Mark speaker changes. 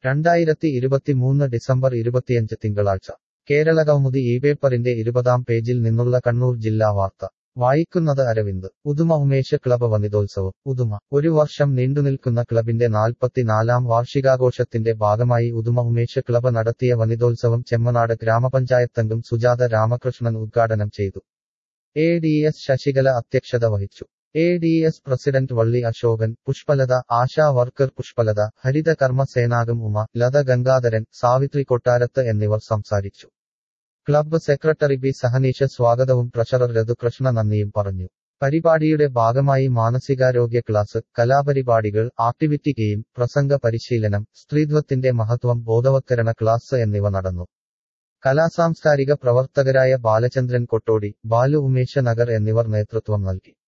Speaker 1: രണ്ടായിരത്തി ഇരുപത്തിമൂന്ന് ഡിസംബർ ഇരുപത്തിയഞ്ച് തിങ്കളാഴ്ച കേരള കൗമുദി ഈ പേപ്പറിന്റെ ഇരുപതാം പേജിൽ നിന്നുള്ള കണ്ണൂർ ജില്ലാ വാർത്ത വായിക്കുന്നത് അരവിന്ദ് ഉദുമ ഉമേഷ് ക്ലബ് വനിതോത്സവം ഉദുമ ഒരു വർഷം നീണ്ടുനിൽക്കുന്ന ക്ലബിന്റെ നാൽപ്പത്തിനാലാം വാർഷികാഘോഷത്തിന്റെ ഭാഗമായി ഉദുമ ഉമേഷ് ക്ലബ് നടത്തിയ വനിതോത്സവം ചെമ്മനാട് ഗ്രാമപഞ്ചായത്തംഗം സുജാത രാമകൃഷ്ണൻ ഉദ്ഘാടനം ചെയ്തു എ ഡി എസ് ശശികല അധ്യക്ഷത വഹിച്ചു A D S president Valli Ashokan Pushpalatha ASHA worker Pushpalatha Haritha Karma സേനാകം ഉമ ലത ഗംഗാധരൻ സാവിത്രി കൊട്ടാരത്ത് എന്നിവർ സംസാരിച്ചു ക്ലബ്ബ് സെക്രട്ടറി ബി സഹനീഷ് സ്വാഗതവും ട്രഷറർ രഘുകൃഷ്ണ നന്ദിയും പറഞ്ഞു പരിപാടിയുടെ ഭാഗമായി മാനസികാരോഗ്യ ക്ലാസ് കലാപരിപാടികൾ ആക്ടിവിറ്റി ഗെയിം പ്രസംഗ പരിശീലനം സ്ത്രീത്വത്തിന്റെ മഹത്വം ബോധവത്കരണ ക്ലാസ് എന്നിവ നടന്നു കലാസാംസ്കാരിക പ്രവർത്തകരായ ബാലചന്ദ്രൻ കൊട്ടോടി ബാലു ഉമേഷ നഗർ എന്നിവർ നേതൃത്വം നൽകി